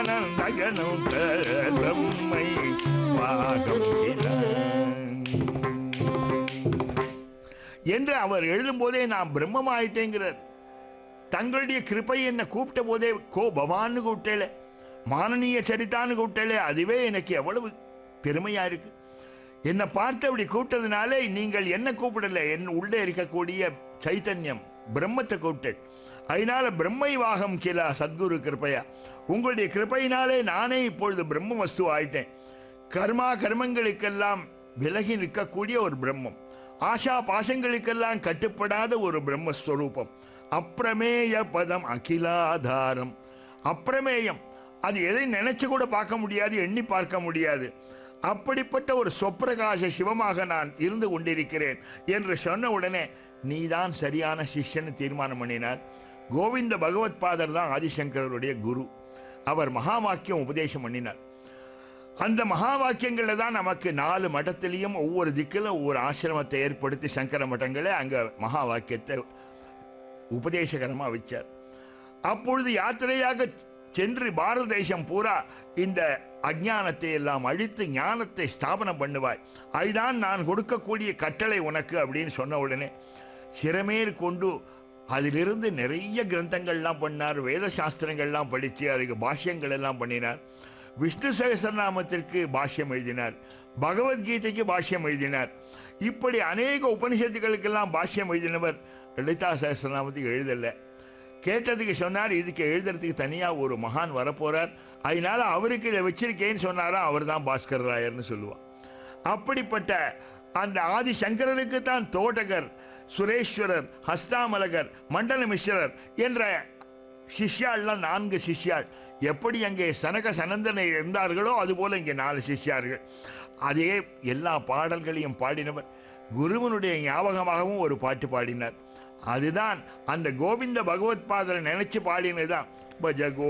நகனும் பிரம்மை பாகம் என்று அவர் எழுதும்போதே நான் பிரம்மமாயிட்டேங்கிறார் தங்களுடைய கிருபை என்ன கூப்பிட்ட போதே கோ பவான்னு கூப்பிட்டேல மானனீய சரித்தான்னு கூப்பிட்டேலே அதுவே எனக்கு எவ்வளவு பெருமையா இருக்கு என்னை பார்த்து அப்படி கூப்பிட்டதுனாலே நீங்கள் என்ன கூப்பிடல என் உள்ளே இருக்கக்கூடிய சைத்தன்யம் பிரம்மத்தை கூப்பிட்டேன் அதனால பிரம்மை வாகம் கிலா சத்குரு கிருபையா உங்களுடைய கிருபையினாலே நானே இப்பொழுது பிரம்ம வஸ்து ஆயிட்டேன் கர்மா கர்மங்களுக்கெல்லாம் விலகி நிற்கக்கூடிய ஒரு பிரம்மம் ஆஷா பாசங்களுக்கெல்லாம் கட்டுப்படாத ஒரு பிரம்மஸ்வரூபம் அப்பிரமேய பதம் அகிலாதாரம் அப்பிரமேயம் அது எதை நினைச்சு கூட பார்க்க முடியாது எண்ணி பார்க்க முடியாது அப்படிப்பட்ட ஒரு சொப்பிரகாச சிவமாக நான் இருந்து கொண்டிருக்கிறேன் என்று சொன்ன உடனே நீதான் சரியான சிஷ்யன்னு தீர்மானம் பண்ணினார் கோவிந்த பகவத் பாதர் தான் ஆதிசங்கரருடைய குரு அவர் மகா வாக்கியம் உபதேசம் பண்ணினார் அந்த மகா வாக்கியங்களில் தான் நமக்கு நாலு மடத்திலையும் ஒவ்வொரு திக்கிலும் ஒவ்வொரு ஆசிரமத்தை ஏற்படுத்தி சங்கர மட்டங்களை அங்கே மகா வாக்கியத்தை உபதேசகரமாக வச்சார் அப்பொழுது யாத்திரையாக சென்று பாரத தேசம் பூரா இந்த அஜ்ஞானத்தை எல்லாம் அழித்து ஞானத்தை ஸ்தாபனம் பண்ணுவாய் அதுதான் நான் கொடுக்கக்கூடிய கட்டளை உனக்கு அப்படின்னு சொன்ன உடனே சிறமேற் கொண்டு அதிலிருந்து நிறைய கிரந்தங்கள்லாம் பண்ணார் வேத சாஸ்திரங்கள்லாம் படித்து அதுக்கு பாஷ்யங்கள் எல்லாம் பண்ணினார் விஷ்ணு சகசரநாமத்திற்கு பாஷ்யம் எழுதினார் பகவத்கீதைக்கு பாஷ்யம் எழுதினார் இப்படி அநேக உபனிஷத்துகளுக்கெல்லாம் பாஷ்யம் எழுதினவர் லலிதா சகசரநாமத்துக்கு எழுதலை கேட்டதுக்கு சொன்னார் இதுக்கு எழுதுறதுக்கு தனியாக ஒரு மகான் வரப்போறார் அதனால அவருக்கு இதை வச்சிருக்கேன்னு சொன்னாரா அவர் தான் பாஸ்கர் ராயர்னு சொல்லுவார் அப்படிப்பட்ட அந்த ஆதி சங்கரனுக்கு தான் தோட்டகர் சுரேஸ்வரர் ஹஸ்தாமலகர் மண்டல மிஸ்ரர் என்ற சிஷ்யாள்லாம் நான்கு சிஷ்யாள் எப்படி அங்கே சனக சனந்தனை இருந்தார்களோ அதுபோல இங்கே நாலு சிஷ்யார்கள் அதே எல்லா பாடல்களையும் பாடினவர் குருவனுடைய ஞாபகமாகவும் ஒரு பாட்டு பாடினார் அதுதான் அந்த கோவிந்த பகவத் பாதரை நினைச்சு பாடினதுதான் பஜ